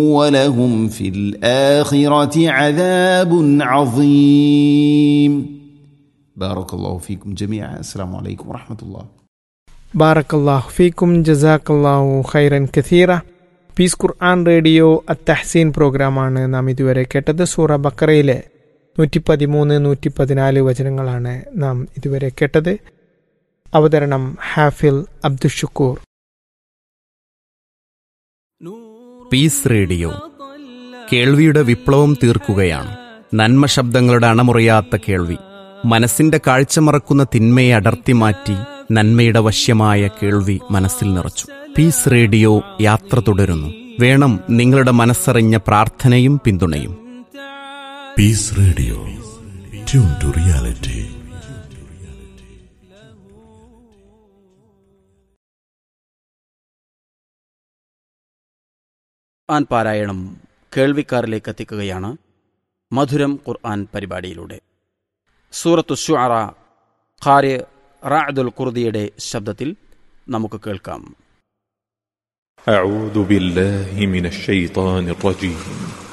ولهم في الآخرة عذاب عظيم بارك الله فيكم جميعا السلام عليكم ورحمة الله ബാറക്കല്ലാഹു ഫീക്കും ജസാക്കല്ലാഹു ഖൈറൻ കഥീറ പീസ് ഖുർആൻ റേഡിയോ അത്തഹസീൻ പ്രോഗ്രാമാണ് നാം ഇതുവരെ കേട്ടത് സൂറ ബക്കറയിലെ നൂറ്റി പതിമൂന്ന് നൂറ്റി പതിനാല് വചനങ്ങളാണ് നാം ഇതുവരെ കേട്ടത് അവതരണം ഹാഫിൽ അബ്ദുഷുക്കൂർ പീസ് റേഡിയോ കേൾവിയുടെ വിപ്ലവം തീർക്കുകയാണ് നന്മ ശബ്ദങ്ങളുടെ അണമുറിയാത്ത കേൾവി മനസ്സിന്റെ കാഴ്ച മറക്കുന്ന തിന്മയെ അടർത്തി മാറ്റി നന്മയുടെ വശ്യമായ കേൾവി മനസ്സിൽ നിറച്ചു പീസ് റേഡിയോ യാത്ര തുടരുന്നു വേണം നിങ്ങളുടെ മനസ്സറിഞ്ഞ പ്രാർത്ഥനയും പിന്തുണയും Peace Radio. Tune to reality. ഖുർആൻ പാരായണം കേൾവിക്കാരിലേക്ക് എത്തിക്കുകയാണ് മധുരം ഖുർആൻ പരിപാടിയിലൂടെ സൂറത്തു ഷുഅറ ഖാരി റാഅദുൽ ഖുർദിയുടെ ശബ്ദത്തിൽ നമുക്ക് കേൾക്കാം أعوذ بالله من الشيطان الرجيم